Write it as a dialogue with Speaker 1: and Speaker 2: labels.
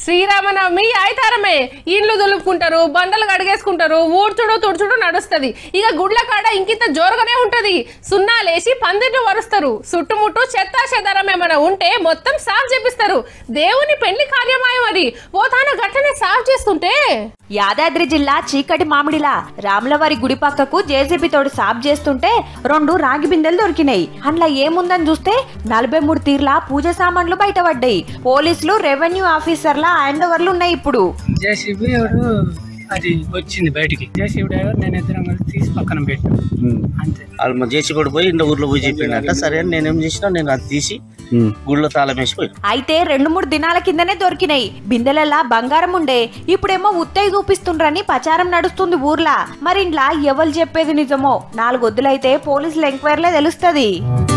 Speaker 1: శ్రీరామనవమి ఆయితారమే ఇండ్లు దులుపుకుంటారు బండలు కడిగేసుకుంటారు ఊడ్చుడు తుడుచుడు నడుస్తుంది ఇక గుడ్ల కాడ ఇంకింత జోరుగానే ఉంటది సున్నాలేసి పందిర్లు వరుస్తారు చుట్టుముట్టు చెత్తా చెదారం ఏమైనా ఉంటే మొత్తం సాఫ్ చేపిస్తారు దేవుని పెళ్లి కార్యమాయం అది పోతాన గట్టనే సాఫ్ చేస్తుంటే
Speaker 2: యాదాద్రి జిల్లా చీకటి మామిడిలా రాములవారి గుడి పక్కకు జేసీబీ తోటి సాఫ్ చేస్తుంటే రెండు రాగి బిందెలు దొరికినాయి అందులో ఏముందని చూస్తే నలభై మూడు తీర్ల పూజ సామాన్లు బయటపడ్డాయి పోలీసులు రెవెన్యూ ఆఫీసర్ల హ్యాండ్ ఓవర్లు ఉన్నాయి ఇప్పుడు
Speaker 3: జేసీబీ ఎవరు అది వచ్చింది బయటికి జేసీబీ డ్రైవర్ నేను ఇద్దరం కలిసి తీసి పక్కన పెట్టాం అంతే
Speaker 4: వాళ్ళు మా జేసి కూడా పోయి ఇంట్లో ఊర్లో పోయి చెప్పిండట సరే అని నేనేం చేసినా నేను అది తీసి గుళ్ళో తాళం వేసిపోయి
Speaker 2: అయితే రెండు మూడు దినాల కిందనే దొరికినాయి బిందెలల్లా బంగారం ఉండే ఇప్పుడేమో ఉత్తయ్య చూపిస్తుండ్రని ప్రచారం నడుస్తుంది ఊర్లా మరి ఇంట్లో ఎవరు చెప్పేది నిజమో నాలుగొద్దులైతే పోలీసులు ఎంక్వైరీలే తెలుస్తుంది